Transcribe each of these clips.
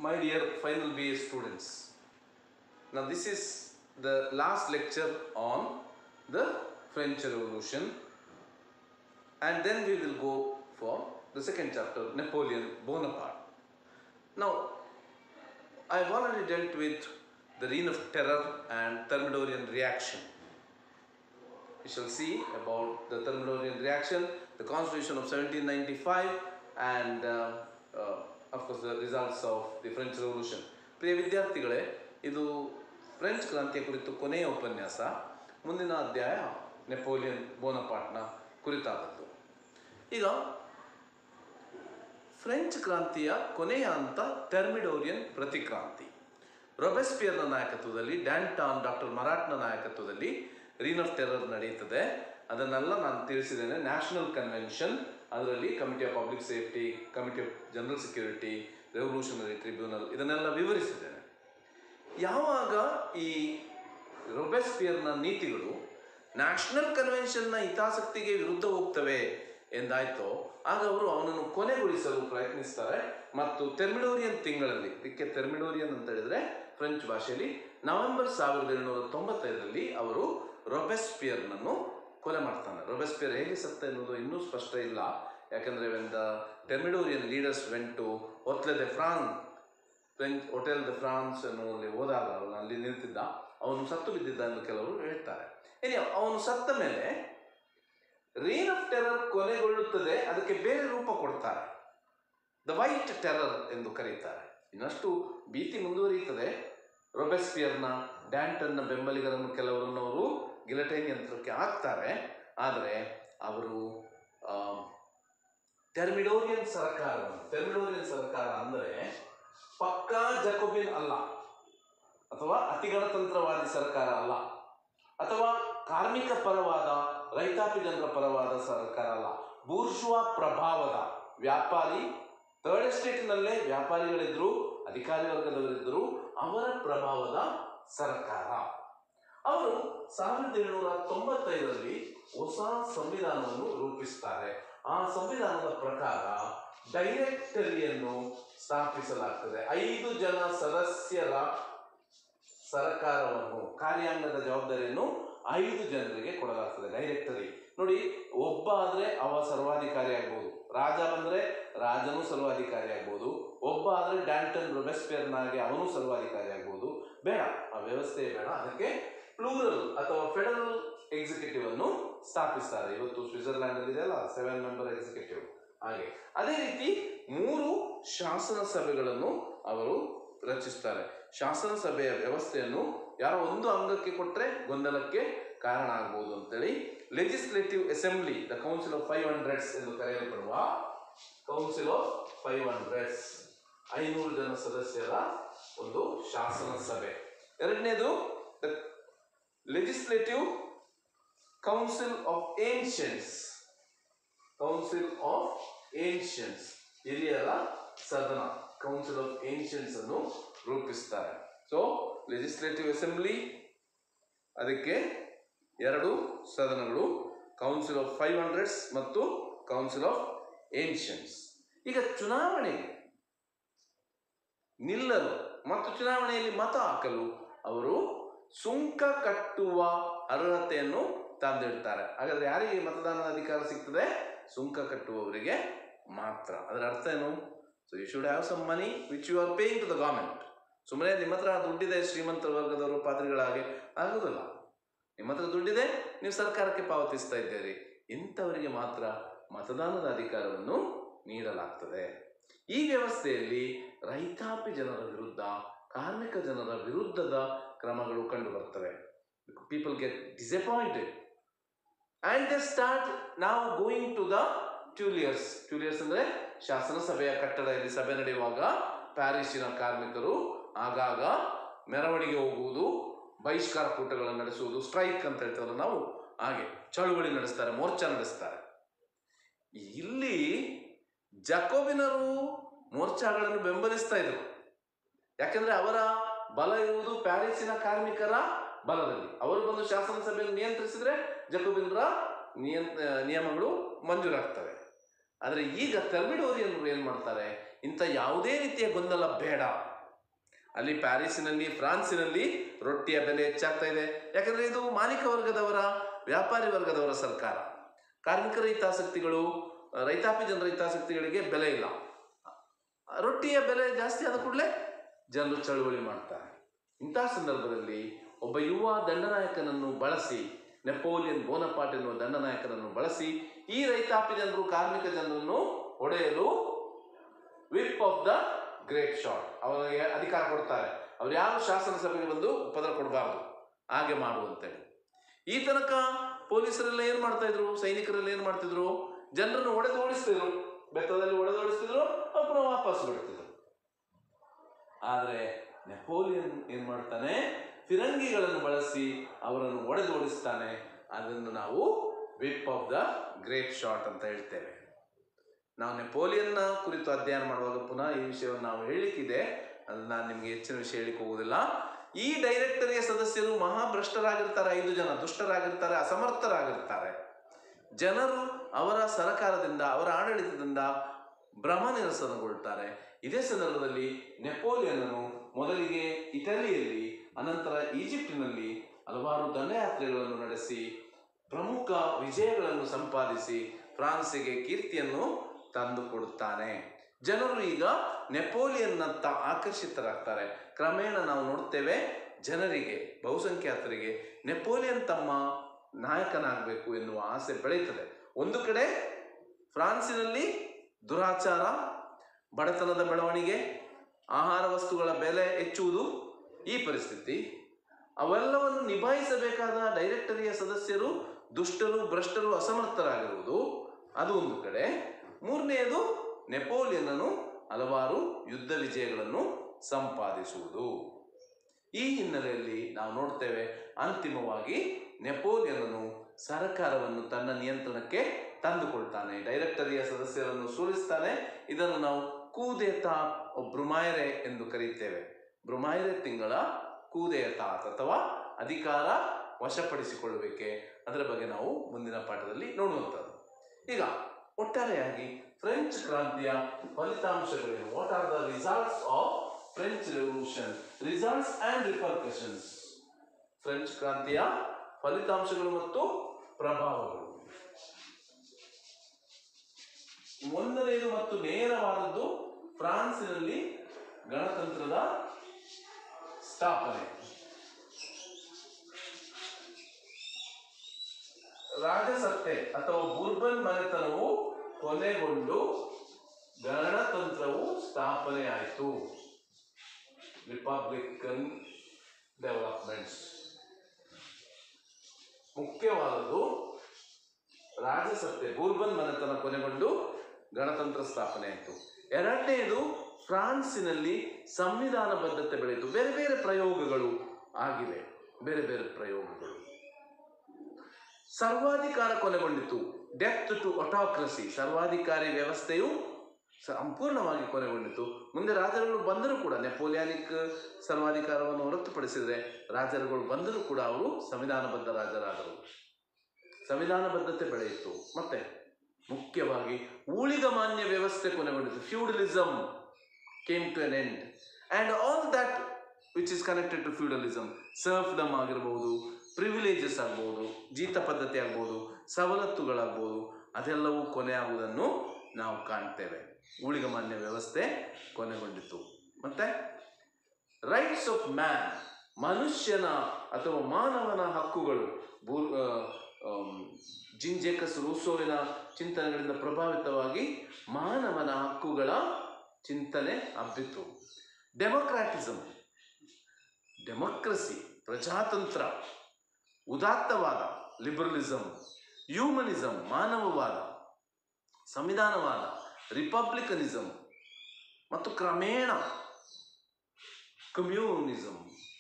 my dear final BA students. Now, this is the last lecture on the French Revolution, and then we will go for the second chapter Napoleon Bonaparte. Now, I've already dealt with the Reign of Terror and Thermidorian reaction. We shall see about the Thermidorian reaction, the Constitution of 1795, and uh, uh, of course the results of the French Revolution. ಪ್ರಿಯ ವಿದ್ಯಾರ್ಥಿಗಳೇ ಇದು French ಕ್ರಾಂತಿಯ ಕುರಿತು ಕೊನೆಯ ಉಪನ್ಯಾಸ ಮುಂದಿನ ಅಧ್ಯಾಯ Napoleon ಬೋನಪಾಟ್ನ ಕುರಿತಾದದ್ದು ಈಗ French ಕ್ರಾಂತಿಯ ಕೊನೆಯ ಹಂತ ಟೆರ್ಮಿಡೋರಿಯನ್ ಪ್ರತಿಕ್ರಾಂತಿ ರೊಬೆಸ್ಪಿಯರ್ನ ನಾಯಕತ್ವದಲ್ಲಿ ಡ್ಯಾಂಟಾನ್ ಡಾಕ್ಟರ್ ಮರಾಟ್ನ ನಾಯಕತ್ವದಲ್ಲಿ ರೀನ್ ಆಫ್ ಟೆರರ್ ನಡೆಯುತ್ತದೆ ಅದನ್ನೆಲ್ಲ ನಾನು ತಿಳಿಸಿದ್ದೇನೆ ನ್ಯಾಷನಲ್ ಕನ್ವೆನ್ಷನ್ ಅದರಲ್ಲಿ committee of public safety committee of general security revolutionary tribunal ಇದನ್ನೆಲ್ಲ ವಿವರಿಸಿದ್ದೇನೆ ಯಾವಾಗ ಈ ರೊಬೆಸ್ಪಿಯರ್ನ ನೀತಿಗಳು ನ್ಯಾಷನಲ್ ಕನ್ವೆನ್ಷನ್ನ ಹಿತಾಸಕ್ತಿಗೆ ವಿರುದ್ಧ ಹೋಗ್ತವೆ ಎಂದಾಯ್ತೋ ಆಗ ಅವರು ಅವನನ್ನು ಕೊನೆಗೊಳಿಸಲು ಪ್ರಯತ್ನಿಸ್ತಾರೆ ಮತ್ತು ತೆರ್ಮಿಡೋರಿಯನ್ ತಿಂಗಳಲ್ಲಿ ಇದಕ್ಕೆ ತೆರ್ಮಿಡೋರಿಯನ್ ಅಂತ ಹೇಳಿದ್ರೆ ಫ್ರೆಂಚ್ ಭಾಷೆಯಲ್ಲಿ ನವೆಂಬರ್ ಸಾವಿರದ ಏಳುನೂರ ತೊಂಬತ್ತೈದರಲ್ಲಿ ಅವರು ರೊಬೆಸ್ಪಿಯರ್ನನ್ನು ಕೊಲೆ ಮಾಡ್ತಾನೆ ರೊಬೆಸ್ಪಿಯರ್ ಹೇಗೆ ಸತ್ತ ಎನ್ನುವುದು ಇನ್ನೂ ಸ್ಪಷ್ಟ ಇಲ್ಲ ಯಾಕಂದರೆ when the Thermidorian leaders went to ಒತ್ಲೆ ದೆ ಫ್ರಾನ್ ಫ್ರೆಂಚ್ ಹೋಟೆಲ್ ದ ಫ್ರಾನ್ಸ್ ಎನ್ನುವಲ್ಲಿ ಹೋದಾಗ ಅವನು ಅಲ್ಲಿ ನಿಂತಿದ್ದ ಅವನು ಸತ್ತು ಬಿದ್ದಿದ್ದ ಎಂದು ಕೆಲವರು ಹೇಳ್ತಾರೆ ಏನೇ ಅವನು ಸತ್ತ ಮೇಲೆ ರೀನ್ ಆಫ್ ಟೆರರ್ ಕೊನೆಗೊಳ್ಳುತ್ತದೆ ಅದಕ್ಕೆ ಬೇರೆ ರೂಪ ಕೊಡ್ತಾರೆ ದ ವೈಟ್ ಟೆರರ್ ಎಂದು ಕರೀತಾರೆ ಇನ್ನಷ್ಟು ಭೀತಿ ಮುಂದುವರಿಯುತ್ತದೆ ರೊಬೆಸ್ಪಿಯರ್ನ ಡ್ಯಾಂಟನ್ನ ಬೆಂಬಲಿಗರನ್ನು ಕೆಲವರನ್ನು ಅವರು ಗಿಲಟೈನ್ ಯಂತ್ರಕ್ಕೆ ಹಾಕ್ತಾರೆ ಆದರೆ ಅವರು ಆ, ಟೆರ್ಮಿಡೋರಿಯನ್ ಸರ್ಕಾರವನ್ನು ಟೆರ್ಮಿಡೋರಿಯನ್ ಸರ್ಕಾರ ಅಂದರೆ ಪಕ್ಕಾ ಜಕೋಬಿನ್ ಅಲ್ಲ ಅಥವಾ ಅತಿಗಣತಂತ್ರವಾದಿ ಸರ್ಕಾರ ಅಲ್ಲ ಅಥವಾ ಕಾರ್ಮಿಕ ಪರವಾದ ರೈತಾಪಿ ಜನರ ಪರವಾದ ಸರ್ಕಾರ ಅಲ್ಲ ಬೂರ್ಜುವಾ ಪ್ರಭಾವದ ವ್ಯಾಪಾರಿ ಥರ್ಡ್ ಎಸ್ಟೇಟ್ನಲ್ಲೇ ವ್ಯಾಪಾರಿಗಳಿದ್ರು ಅಧಿಕಾರಿ ವರ್ಗದವರಿದ್ದರು ಅವರ ಪ್ರಭಾವದ ಸರ್ಕಾರ ಅವರು ಸಾವಿರದ ಏಳುನೂರ ತೊಂಬತ್ತೈದರಲ್ಲಿ ಹೊಸ ಸಂವಿಧಾನವನ್ನು ರೂಪಿಸ್ತಾರೆ ಆ ಸಂವಿಧಾನದ ಪ್ರಕಾರ ಡೈರೆಕ್ಟರಿಯನ್ನು ಸ್ಥಾಪಿಸಲಾಗ್ತದೆ ಐದು ಜನ ಸದಸ್ಯರ ಸರ್ಕಾರವನ್ನು ಕಾರ್ಯಾಂಗದ ಜವಾಬ್ದಾರಿಯನ್ನು ಐದು ಜನರಿಗೆ ಕೊಡಲಾಗ್ತದೆ ಡೈರೆಕ್ಟರಿ ನೋಡಿ ಒಬ್ಬ ಆದರೆ ಅವ ಸರ್ವಾಧಿಕಾರಿ ಆಗ್ಬೋದು ರಾಜ ಬಂದರೆ ರಾಜನೂ ಸರ್ವಾಧಿಕಾರಿ ಆಗ್ಬೋದು ಒಬ್ಬ ಆದರೆ ಡ್ಯಾಂಟನ್ ರೊಬೆಸ್ಪಿಯರ್ನಾಗೆ ಅವನು ಸರ್ವಾಧಿಕಾರಿ ಆಗ್ಬೋದು ಬೇಡ ಆ ವ್ಯವಸ್ಥೆ ಬೇಡ ಅದಕ್ಕೆ ಪ್ಲೂರಲ್ ಅಥವಾ ಫೆಡರಲ್ ಎಕ್ಸಿಕ್ಯೂಟಿವ್ ಅನ್ನು ಸ್ಥಾಪಿಸ್ತಾರೆ ಇವತ್ತು ಸ್ವಿಟ್ಜರ್ಲ್ಯಾಂಡ್ ಅಲ್ಲಿ ಇದೆಯಲ್ಲ ಸೆವೆನ್ ಮೆಂಬರ್ ಎಕ್ಸಿಕ್ಯೂಟಿವ್ ಹಾಗೆ ಅದೇ ರೀತಿ ಮೂರು ಶಾಸನ ಸಭೆಗಳನ್ನು ಅವರು ರಚಿಸ್ತಾರೆ ಶಾಸನ ಸಭೆಯ ವ್ಯವಸ್ಥೆಯನ್ನು ಯಾರೋ ಒಂದು ಅಂಗಕ್ಕೆ ಕೊಟ್ಟರೆ ಗೊಂದಲಕ್ಕೆ ಕಾರಣ ಆಗ್ಬೋದು ಅಂತೇಳಿ legislative assembly the council of five hundreds ಎಂದು ಕರೆಯಲ್ಪಡುವ ಕೌನ್ಸಿಲ್ ಆಫ್ ಫೈವ್ ಹಂಡ್ರೆಡ್ಸ್ ಐನೂರು ಜನ ಸದಸ್ಯರ ಒಂದು ಶಾಸನ ಸಭೆ ಎರಡನೇದು legislative council of ancients council of ancients ಹಿರಿಯರ ಸದನ ಕೌನ್ಸಿಲ್ ಆಫ್ ಏನ್ಷಿಯನ್ಸ್ ಅನ್ನು ರೂಪಿಸ್ತಾರೆ ಸೊ ಲೆಜಿಸ್ಲೇಟಿವ್ ಅಸೆಂಬ್ಲಿ ಅದಕ್ಕೆ ಎರಡು ಸದನಗಳು ಕೌನ್ಸಿಲ್ ಆಫ್ ಫೈವ್ ಹಂಡ್ರೆಡ್ಸ್ ಮತ್ತು ಕೌನ್ಸಿಲ್ ಆಫ್ ಏನ್ಷಿಯನ್ಸ್ ಈಗ ಚುನಾವಣೆಗೆ ನಿಲ್ಲಲು ಮತ್ತು ಚುನಾವಣೆಯಲ್ಲಿ ಮತ ಹಾಕಲು ಅವರು ಸುಂಕ ಕಟ್ಟುವ ಅರ್ಹತೆಯನ್ನು ತಂದಿಡ್ತಾರೆ ಹಾಗಾದ್ರೆ ಯಾರಿಗೆ ಮತದಾನದ ಅಧಿಕಾರ ಸಿಗ್ತದೆ ಸುಂಕ ಕಟ್ಟುವವರಿಗೆ ಮಾತ್ರ ಅದರ ಅರ್ಥ ಏನು so you should have some money which you are paying to the government ಸುಮ್ಮನೆ ನಿಮ್ಮ ಹತ್ರ ದುಡ್ಡಿದೆ ಶ್ರೀಮಂತ ವರ್ಗದವರು ಪಾತ್ರಿಗಳಾಗಿ ಆಗೋದಿಲ್ಲ ನಿಮ್ಮ ಹತ್ರ ದುಡ್ಡಿದೆ ನೀವು ಸರ್ಕಾರಕ್ಕೆ ಪಾವತಿಸ್ತಾ ಇದ್ದೀರಿ ಇಂಥವರಿಗೆ ಮಾತ್ರ ಮತದಾನದ ಅಧಿಕಾರವನ್ನು ನೀಡಲಾಗ್ತದೆ ಈ ವ್ಯವಸ್ಥೆಯಲ್ಲಿ ರೈತಾಪಿ ಜನರ ವಿರುದ್ಧ ಕಾರ್ಮಿಕ ಜನರ ವಿರುದ್ಧದ ಕ್ರಮಗಳು ಕಂಡು ಬರ್ತವೆ people get disappointed and they start ನಾವು going to the Tuileries Tuileries ಅಂದರೆ ಶಾಸನ ಸಭೆಯ ಕಟ್ಟಡದಲ್ಲಿ ಸಭೆ ನಡೆಯುವಾಗ ಪ್ಯಾರಿಸಿನ ಕಾರ್ಮಿಕರು ಆಗಾಗ ಮೆರವಣಿಗೆ ಹೋಗುವುದು ಬಹಿಷ್ಕಾರ ಕೂಟಗಳನ್ನು ನಡೆಸುವುದು ಸ್ಟ್ರೈಕ್ ಅಂತ ಹೇಳ್ತಾರಲ್ಲ ನಾವು ಹಾಗೆ ಚಳುವಳಿ ನಡೆಸ್ತಾರೆ ಮೋರ್ಚಾ ನಡೆಸ್ತಾರೆ ಇಲ್ಲಿ ಜಕೋಬಿನರು ಮೋರ್ಚಾಗಳನ್ನು ಬೆಂಬಲಿಸ್ತಾ ಇದ್ರು ಯಾಕಂದ್ರೆ ಅವರ ಬಲ ಇರುವುದು ಪ್ಯಾರಿಸಿನ ಕಾರ್ಮಿಕರ ಬಲದಲ್ಲಿ ಅವರು ಬಂದು ಶಾಸನ ಸಭೆಯನ್ನು ನಿಯಂತ್ರಿಸಿದ್ರೆ ಜಕೋಬಿನರ ನಿಯಂತ್ ನಿಯಮಗಳು ಮಂಜೂರಾಗ್ತವೆ ಆದರೆ ಈಗ ತೆರ್ಮಿಡೋರಿಯನ್ರು ಏನು ಮಾಡ್ತಾರೆ ಇಂಥ ಯಾವುದೇ ರೀತಿಯ ಗೊಂದಲ ಬೇಡ ಅಲ್ಲಿ ಪ್ಯಾರಿಸಿನಲ್ಲಿ ಫ್ರಾನ್ಸಿನಲ್ಲಿ ರೊಟ್ಟಿಯ ಬೆಲೆ ಹೆಚ್ಚಾಗ್ತಾ ಇದೆ ಯಾಕಂದ್ರೆ ಇದು ಮಾಲೀಕ ವರ್ಗದವರ ವ್ಯಾಪಾರಿ ವರ್ಗದವರ ಸರ್ಕಾರ ಕಾರ್ಮಿಕರ ಹಿತಾಸಕ್ತಿಗಳು ರೈತಾಪಿ ಜನರ ಹಿತಾಸಕ್ತಿಗಳಿಗೆ ಬೆಲೆ ಇಲ್ಲ ರೊಟ್ಟಿಯ ಬೆಲೆ ಜಾಸ್ತಿ ಆದ ಕೂಡಲೇ ಜನರು ಚಳುವಳಿ ಮಾಡ್ತಾರೆ ಇಂತಹ ಸಂದರ್ಭದಲ್ಲಿ ಒಬ್ಬ ಯುವ ದಂಡನಾಯಕನನ್ನು ಬಳಸಿ ನೆಪೋಲಿಯನ್ ಬೋನಪಾಟ್ ಎನ್ನುವ ದಂಡನಾಯಕನನ್ನು ಬಳಸಿ ಈ ರೈತಾಪಿ ಜನರು ಕಾರ್ಮಿಕ ಜನರನ್ನು ಹೊಡೆಯಲು whiff of the grapeshot ಅವರಿಗೆ ಅಧಿಕಾರ ಕೊಡ್ತಾರೆ ಅವ್ರು ಯಾರು ಶಾಸನ ಸಭೆಗೆ ಬಂದು ಪದರ ಕೊಡಬಾರ್ದು ಹಾಗೆ ಮಾಡುವಂತೇಳಿ ಈ ತನಕ ಪೊಲೀಸರೆಲ್ಲ ಏನ್ ಮಾಡ್ತಾ ಇದ್ರು ಸೈನಿಕರೆಲ್ಲ ಏನ್ ಮಾಡ್ತಿದ್ರು ಜನರನ್ನು ಒಡೆದು ಓಡಿಸ್ತಿದ್ರು ಬೆತ್ತದಲ್ಲಿ ಒಡೆದು ಓಡಿಸ್ತಿದ್ರು ಅವ್ರು ಪುನಃ ವಾಪಸ್ ಬಿಡ್ತಿದ್ರು ಆದ್ರೆ ನೆಪೋಲಿಯನ್ ಏನ್ ಮಾಡ್ತಾನೆ ಫಿರಂಗಿಗಳನ್ನು ಬಳಸಿ ಅವರನ್ನು ಒಡೆದು ಓಡಿಸ್ತಾನೆ ಅದನ್ನು ನಾವು whiff of the grapeshot ಅಂತ ಹೇಳ್ತೇವೆ ನಾವು ನೆಪೋಲಿಯನ್ನ ಕುರಿತು ಅಧ್ಯಯನ ಮಾಡುವಾಗ ಪುನಃ ಈ ವಿಷಯವನ್ನು ನಾವು ಹೇಳಲಿಕ್ಕಿದೆ ಅದು ನಾನು ನಿಮಗೆ ಹೆಚ್ಚಿನ ವಿಷಯ ಹೇಳಿಕ್ ಹೋಗುದಿಲ್ಲ ಈ ಡೈರೆಕ್ಟರಿಯ ಸದಸ್ಯರು ಮಹಾಭ್ರಷ್ಟರಾಗಿರ್ತಾರೆ ಐದು ಜನ ದುಷ್ಟರಾಗಿರ್ತಾರೆ ಅಸಮರ್ಥರಾಗಿರ್ತಾರೆ ಜನರು ಅವರ ಸರಕಾರದಿಂದ ಅವರ ಆಡಳಿತದಿಂದ ಭ್ರಮ ನಿರಸನಗೊಳ್ತಾರೆ ಇದೇ ಸಂದರ್ಭದಲ್ಲಿ ನೆಪೋಲಿಯನ್ನನು ಮೊದಲಿಗೆ ಇಟಲಿಯಲ್ಲಿ ಅನಂತರ ಈಜಿಪ್ಟಿನಲ್ಲಿ ಹಲವಾರು ದಂಡಯಾತ್ರೆಗಳನ್ನು ನಡೆಸಿ ಪ್ರಮುಖ ವಿಜಯಗಳನ್ನು ಸಂಪಾದಿಸಿ ಫ್ರಾನ್ಸಿಗೆ ಕೀರ್ತಿಯನ್ನು ತಂದುಕೊಡುತ್ತಾನೆ ಜನರು ಈಗ ನೆಪೋಲಿಯನ್ನತ್ತ ಆಕರ್ಷಿತರಾಗ್ತಾರೆ ಕ್ರಮೇಣ ನಾವು ನೋಡ್ತೇವೆ ಜನರಿಗೆ ಬಹುಸಂಖ್ಯಾತರಿಗೆ ನೆಪೋಲಿಯನ್ ತಮ್ಮ ನಾಯಕನಾಗಬೇಕು ಎನ್ನುವ ಆಸೆ ಬೆಳೆಯುತ್ತದೆ ಒಂದು ಕಡೆ ಫ್ರಾನ್ಸಿನಲ್ಲಿ ದುರಾಚಾರ ಬಡತನದ ಬೆಳವಣಿಗೆ ಆಹಾರ ವಸ್ತುಗಳ ಬೆಲೆ ಹೆಚ್ಚುವುದು ಈ ಪರಿಸ್ಥಿತಿ ಅವೆಲ್ಲವನ್ನು ನಿಭಾಯಿಸಬೇಕಾದ ಡೈರೆಕ್ಟರಿಯ ಸದಸ್ಯರು ದುಷ್ಟರು ಭ್ರಷ್ಟರು ಅಸಮರ್ಥರಾಗಿರುವುದು ಅದು ಒಂದು ಕಡೆ ಮೂರನೆಯದು ನೆಪೋಲಿಯನ್ನನು ಹಲವಾರು ಯುದ್ಧ ವಿಜಯಗಳನ್ನು ಸಂಪಾದಿಸುವುದು ಈ ಹಿನ್ನೆಲೆಯಲ್ಲಿ ನಾವು ನೋಡ್ತೇವೆ ಅಂತಿಮವಾಗಿ ನೆಪೋಲಿಯನನು ಸರ್ಕಾರವನ್ನು ತನ್ನ ನಿಯಂತ್ರಣಕ್ಕೆ ತಂದುಕೊಳ್ತಾನೆ ಡೈರೆಕ್ಟರಿಯ ಸದಸ್ಯರನ್ನು ಸೋಲಿಸ್ತಾನೆ ಇದನ್ನು ನಾವು ಕೂದೇತಾ ಬ್ರುಮಾಯರೆ ಎಂದು ಕರೆಯುತ್ತೇವೆ ಬ್ರುಮಾಯರೆ ತಿಂಗಳ ಕೂದೇತಾತ್ ಅಥವಾ ಅಧಿಕಾರ ವಶಪಡಿಸಿಕೊಳ್ಳುವಿಕೆ ಅದರ ಬಗ್ಗೆ ನಾವು ಮುಂದಿನ ಪಾಠದಲ್ಲಿ ನೋಡುವಂಥದ್ದು ಈಗ ಒಟ್ಟಾರೆಯಾಗಿ ಫ್ರೆಂಚ್ ಕ್ರಾಂತಿಯ ಫಲಿತಾಂಶಗಳೇನು what are the results of French revolution results and repercussions French ಕ್ರಾಂತಿಯ ಫಲಿತಾಂಶಗಳು ಮತ್ತು ಪ್ರಭಾವಗಳು ಒಂದನೆಯದು ಮತ್ತು ನೇರವಾದದ್ದು ಫ್ರಾನ್ಸಿನಲ್ಲಿ ಗಣತಂತ್ರದ ಸ್ಥಾಪನೆ ರಾಜಸತ್ತೆ ಅಥವಾ ಬುರ್ಬನ್ ಮನೆತನವು ಕೊನೆಗೊಂಡು ಗಣತಂತ್ರವು ಸ್ಥಾಪನೆ ಆಯಿತು ರಿಪಬ್ಲಿಕನ್ ಡೆವಲಪ್ಮೆಂಟ್ಸ್ ಮುಖ್ಯವಾದದ್ದು ರಾಜಸತ್ತೆ ಬೂರ್ಬನ್ ಮನೆತನ ಕೊನೆಗೊಂಡು ಗಣತಂತ್ರ ಸ್ಥಾಪನೆ ಆಯಿತು ಎರಡನೆಯದು ಫ್ರಾನ್ಸಿನಲ್ಲಿ ಸಂವಿಧಾನಬದ್ಧತೆ ಬೆಳೆಯಿತು ಬೇರೆ ಬೇರೆ ಪ್ರಯೋಗಗಳು ಆಗಿವೆ ಬೇರೆ ಬೇರೆ ಪ್ರಯೋಗಗಳು ಸರ್ವಾಧಿಕಾರ ಕೊನೆಗೊಂಡಿತು ಡೆತ್ ಟು ಒಟಾಕ್ರಸಿ ಸರ್ವಾಧಿಕಾರಿ ವ್ಯವಸ್ಥೆಯು ಸಂಪೂರ್ಣವಾಗಿ ಕೊನೆಗೊಂಡಿತು ಮುಂದೆ ರಾಜರುಗಳು ಬಂದರೂ ಕೂಡ ನೆಪೋಲಿಯಾನಿಕ್ ಸರ್ವಾಧಿಕಾರವನ್ನು ಹೊರತುಪಡಿಸಿದರೆ ರಾಜರುಗಳು ಬಂದರೂ ಕೂಡ ಅವರು ಸಂವಿಧಾನಬದ್ಧ ರಾಜರಾದರು ಸಂವಿಧಾನಬದ್ಧತೆ ಬೆಳೆಯಿತು ಮತ್ತೆ ಮುಖ್ಯವಾಗಿ ಊಳಿಗಮಾನ್ಯ ವ್ಯವಸ್ಥೆ ಕೊನೆಗೊಂಡಿತು feudalism came to an end and all that which is connected to feudalism serfdom ಆಗಿರ್ಬೋದು ಪ್ರಿವಿಲೇಜಸ್ ಆಗ್ಬೋದು ಜೀತ ಪದ್ಧತಿ ಆಗ್ಬೋದು ಸವಲತ್ತುಗಳಾಗ್ಬೋದು ಅದೆಲ್ಲವೂ ಕೊನೆ ಆಗುವುದನ್ನು ನಾವು ಕಾಣ್ತೇವೆ ಊಳಿಗಮಾನ್ಯ ವ್ಯವಸ್ಥೆ ಕೊನೆಗೊಂಡಿತು ಮತ್ತೆ ರೈಟ್ಸ್ ಆಫ್ ಮ್ಯಾನ್ ಮನುಷ್ಯನ ಅಥವಾ ಮಾನವನ ಹಕ್ಕುಗಳು ಬೂ- ಆ, ಆಮ್, ಜಿಂಜೆಕಸ್ ರೂಸೋವಿನ ಚಿಂತನೆಗಳಿಂದ ಪ್ರಭಾವಿತವಾಗಿ ಮಾನವನ ಹಕ್ಕುಗಳ ಚಿಂತನೆ ಹಬ್ಬಿತು ಡೆಮೊಕ್ರಾಟಿಸಮ್ ಡೆಮೋಕ್ರಸಿ ಪ್ರಜಾತಂತ್ರ ಉದಾತ್ತವಾದ ಲಿಬರಲಿಸಮ್ ಹ್ಯೂಮನಿಸಮ್ ಮಾನವವಾದ ಸಂವಿಧಾನವಾದ ರಿಪಬ್ಲಿಕನಿಸಮ್ ಮತ್ತು ಕ್ರಮೇಣ ಕಮ್ಯೂನಿಸಮ್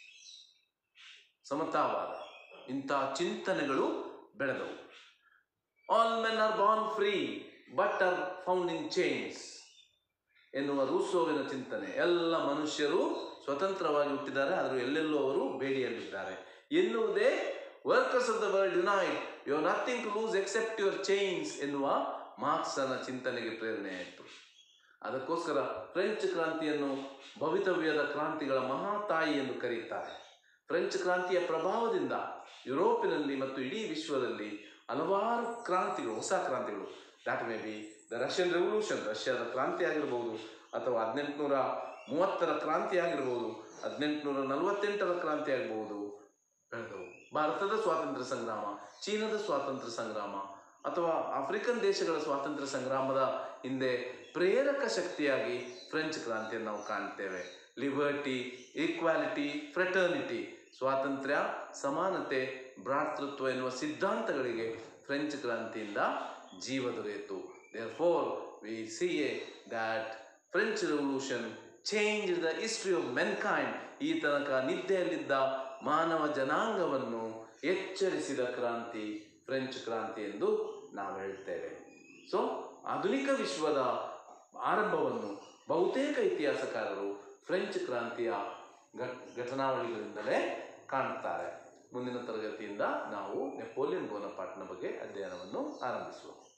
ಸಮತಾವಾದ ಇಂಥ ಚಿಂತನೆಗಳು ಬೆಳೆದವು all men are born free but are found in chains ಎನ್ನುವ ರೂಸೋವಿನ ಚಿಂತನೆ ಎಲ್ಲ ಮನುಷ್ಯರು ಸ್ವತಂತ್ರವಾಗಿ ಹುಟ್ಟಿದ್ದಾರೆ ಆದರೂ ಎಲ್ಲೆಲ್ಲೂ ಅವರು ಬೇಡಿಯಲ್ಲಿದ್ದಾರೆ ಎನ್ನುವುದೇ workers of the world unite you are nothing to lose except your chains ಎನ್ನುವ ಮಾರ್ಕ್ಸನ ಚಿಂತನೆಗೆ ಪ್ರೇರಣೆ ಆಯಿತು ಅದಕ್ಕೋಸ್ಕರ ಫ್ರೆಂಚ್ ಕ್ರಾಂತಿಯನ್ನು ಭವಿತವ್ಯದ ಕ್ರಾಂತಿಗಳ ಮಹಾತಾಯಿ ಎಂದು ಕರೆಯುತ್ತಾರೆ ಫ್ರೆಂಚ್ ಕ್ರಾಂತಿಯ ಪ್ರಭಾವದಿಂದ ಯುರೋಪಿನಲ್ಲಿ ಮತ್ತು ಇಡೀ ವಿಶ್ವದಲ್ಲಿ ಹಲವಾರು ಕ್ರಾಂತಿಗಳು ಹೊಸ ಕ್ರಾಂತಿಗಳು that may be the Russian revolution ರಷ್ಯಾದ ಕ್ರಾಂತಿ ಆಗಿರ್ಬೋದು ಅಥವಾ ಹದಿನೆಂಟುನೂರ ಮೂವತ್ತರ ಕ್ರಾಂತಿ ಆಗಿರ್ಬೋದು ಹದಿನೆಂಟುನೂರ ನಲವತ್ತೆಂಟರ ಕ್ರಾಂತಿ ಆಗಬಹುದು ಬೆಳೆದವು ಭಾರತದ ಸ್ವಾತಂತ್ರ್ಯ ಸಂಗ್ರಾಮ ಚೀನಾದ ಸ್ವಾತಂತ್ರ್ಯ ಸಂಗ್ರಾಮ ಅಥವಾ ಆಫ್ರಿಕನ್ ದೇಶಗಳ ಸ್ವಾತಂತ್ರ್ಯ ಸಂಗ್ರಾಮದ ಹಿಂದೆ ಪ್ರೇರಕ ಶಕ್ತಿಯಾಗಿ ಫ್ರೆಂಚ್ ಕ್ರಾಂತಿಯನ್ನು ನಾವು ಕಾಣ್ತೇವೆ ಲಿಬರ್ಟಿ ಈಕ್ವಾಲಿಟಿ ಫ್ರೆಟರ್ನಿಟಿ ಸ್ವಾತಂತ್ರ್ಯ ಸಮಾನತೆ ಭ್ರಾತೃತ್ವ ಎನ್ನುವ ಸಿದ್ಧಾಂತಗಳಿಗೆ ಫ್ರೆಂಚ್ ಕ್ರಾಂತಿಯಿಂದ ಜೀವ ದೊರೆಯಿತು therefore we see a that French revolution change the history of mankind ಈ ತನಕ ನಿದ್ದೆಯಲ್ಲಿದ್ದ ಮಾನವ ಜನಾಂಗವನ್ನು ಎಚ್ಚರಿಸಿದ ಕ್ರಾಂತಿ ಫ್ರೆಂಚ್ ಕ್ರಾಂತಿ ಎಂದು ನಾವು ಹೇಳ್ತೇವೆ ಸೊ ಆಧುನಿಕ ವಿಶ್ವದ ಆರಂಭವನ್ನು ಬಹುತೇಕ ಇತಿಹಾಸಕಾರರು ಫ್ರೆಂಚ್ ಕ್ರಾಂತಿಯ ಘಟ್ ಘಟನಾವಳಿಗಳಿಂದಲೇ ಕಾಣುತ್ತಾರೆ ಮುಂದಿನ ತರಗತಿಯಿಂದ ನಾವು ನೆಪೋಲಿಯನ್ ಬೋನಪಾಟ್ನ ಬಗ್ಗೆ ಅಧ್ಯಯನವನ್ನು ಆರಂಭಿಸುವ